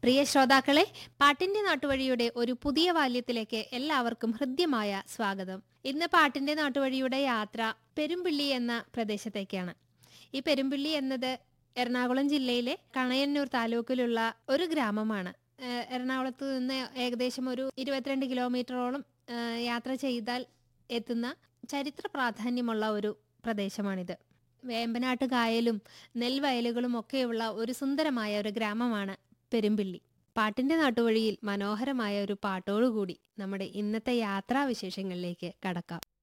പ്രിയ ശ്രോതാക്കളെ പാട്ടിന്റെ നാട്ടുവഴിയുടെ ഒരു പുതിയ ബാല്യത്തിലേക്ക് എല്ലാവർക്കും ഹൃദ്യമായ സ്വാഗതം ഇന്ന് പാട്ടിന്റെ നാട്ടുവഴിയുടെ യാത്ര പെരുമ്പിള്ളി എന്ന പ്രദേശത്തേക്കാണ് ഈ പെരുമ്പിള്ളി എന്നത് എറണാകുളം ജില്ലയിലെ കണയന്നൂർ താലൂക്കിലുള്ള ഒരു ഗ്രാമമാണ് ഏഹ് എറണാകുളത്ത് നിന്ന് ഏകദേശം ഒരു ഇരുപത്തിരണ്ട് കിലോമീറ്ററോളം ഏഹ് യാത്ര ചെയ്താൽ എത്തുന്ന ചരിത്ര പ്രാധാന്യമുള്ള ഒരു പ്രദേശമാണിത് വേമ്പനാട്ട് കായലും നെൽവയലുകളും ഒക്കെയുള്ള ഒരു സുന്ദരമായ ഒരു ഗ്രാമമാണ് പെരുമ്പിള്ളി പാട്ടിന്റെ നാട്ടുവഴിയിൽ മനോഹരമായ ഒരു പാട്ടോടുകൂടി നമ്മുടെ ഇന്നത്തെ യാത്രാവിശേഷങ്ങളിലേക്ക് കടക്കാം